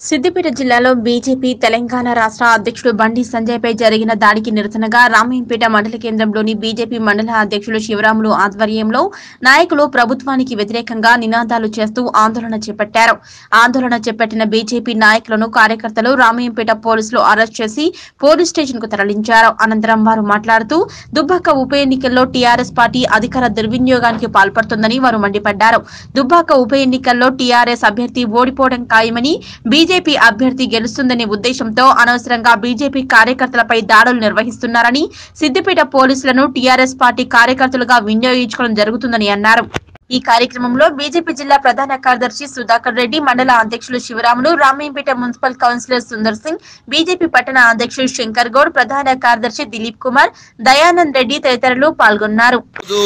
సిద్దిపేట జిల్లాలో బీజేపీ తెలంగాణ రాష్ట్ర అధ్యక్షుడు బండి సంజయ్పై జరిగిన దాడికి నిరసనగా రామయ్యంపేట మండల కేంద్రంలోని బీజేపీ మండల అధ్యక్షులు శివరాములు ఆధ్వర్యంలో నాయకులు ప్రభుత్వానికి వ్యతిరేకంగా నినాదాలు చేస్తూ ఆందోళన చేపట్టారు ఆందోళన చేపట్టిన బీజేపీ నాయకులను కార్యకర్తలు రామయ్యంపేట పోలీసులు అరెస్ట్ చేసి పోలీస్ స్టేషన్ కు తరలించారు అనంతరం వారు మాట్లాడుతూ దుబ్బాక ఉప ఎన్నికల్లో టీఆర్ఎస్ పార్టీ అధికార దుర్వినియోగానికి పాల్పడుతుందని వారు మండిపడ్డారు దుబ్బాక ఉప ఎన్నికల్లో టీఆర్ఎస్ అభ్యర్థి ఓడిపోవడం ఖాయమని బీజేపీ అభ్యర్థి గెలుస్తుందనే ఉద్దేశంతో అనవసరంగా బీజేపీ కార్యకర్తలపై దాడులు నిర్వహిస్తున్నారని సిద్దిపేట పోలీసులను టీఆర్ఎస్ పార్టీ కార్యకర్తలుగా వినియోగించుకోవడం జరుగుతుందని అన్నారు ఈ కార్యక్రమంలో బీజేపీ జిల్లా ప్రధాన కార్యదర్శి సుధాకర్ రెడ్డి మండల అధ్యక్షులు Sivaramulu Ramayampet municipal councillor Sundar Singh BJP పట్టణ అధ్యక్షులు శంకర్ గౌడ్ ప్రధాన కార్యదర్శి దిలీప్ కుమార్ దయానంద్ రెడ్డి తదితరులు పాల్గొన్నారు ఈరోజు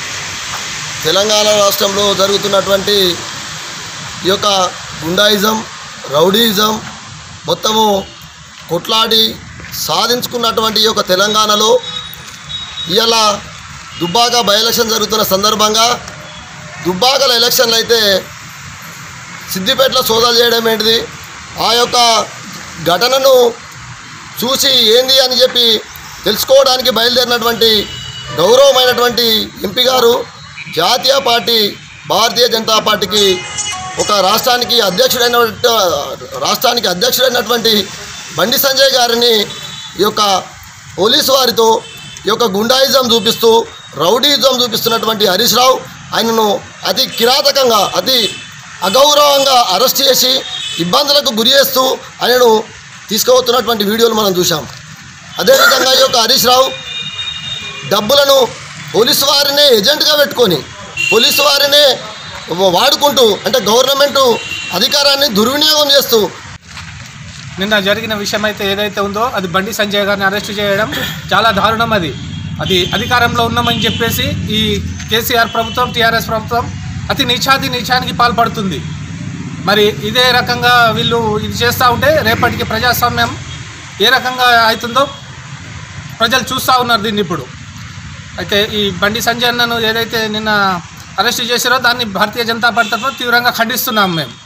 తెలంగాణ రాష్ట్రంలో జరుగుతున్నటువంటి ఈ యొక్క గుండాయిజం రౌడీయిజం మొత్తము కొట్లాడి సాధించుకున్నటువంటి ఈ యొక్క తెలంగాణలో ఇవాళ దుబ్బాక బై ఎలక్షన్ జరుగుతున్న సందర్భంగా దుబ్బాకల ఎలక్షన్లు అయితే సిద్దిపేటలో సోదాలు చేయడం ఏంటిది ఆ యొక్క ఘటనను చూసి ఏంది అని చెప్పి తెలుసుకోవడానికి బయలుదేరినటువంటి గౌరవమైనటువంటి ఎంపీ గారు జాతీయ పార్టీ భారతీయ జనతా పార్టీకి ఒక రాష్ట్రానికి అధ్యక్షుడైన రాష్ట్రానికి అధ్యక్షుడైనటువంటి బండి సంజయ్ గారిని ఈ యొక్క పోలీసు వారితో ఈ యొక్క గుండాయిజం చూపిస్తూ రౌడీయిజం చూపిస్తున్నటువంటి హరీష్ రావు ఆయనను అతి కిరాతకంగా అతి అగౌరవంగా అరెస్ట్ చేసి ఇబ్బందులకు గురి చేస్తూ ఆయనను తీసుకుపోతున్నటువంటి వీడియోలు మనం చూసాం అదేవిధంగా ఈ యొక్క హరీష్ రావు డబ్బులను పోలీసు వారినే ఏజెంట్గా పెట్టుకొని పోలీసు వారినే వాడుకుంటూ అంటే గవర్నమెంట్ అధికారాన్ని దుర్వినియోగం చేస్తూ నిన్న జరిగిన విషయం అయితే ఏదైతే ఉందో అది బండి సంజయ్ గారిని అరెస్ట్ చేయడం చాలా దారుణం అది అది అధికారంలో ఉన్నామని చెప్పేసి ఈ కేసీఆర్ ప్రభుత్వం టీఆర్ఎస్ ప్రభుత్వం అతి నీచాది నీచానికి పాల్పడుతుంది మరి ఇదే రకంగా వీళ్ళు ఇది చేస్తూ ఉంటే రేపటికి ప్రజాస్వామ్యం ఏ రకంగా అవుతుందో ప్రజలు చూస్తూ ఉన్నారు దీన్ని ఇప్పుడు అయితే ఈ బండి సంజయ్ అన్నను ఏదైతే నిన్న అరెస్ట్ చేశారో దాన్ని భారతీయ జనతా పార్టీ తరఫున తీవ్రంగా ఖండిస్తున్నాం మేము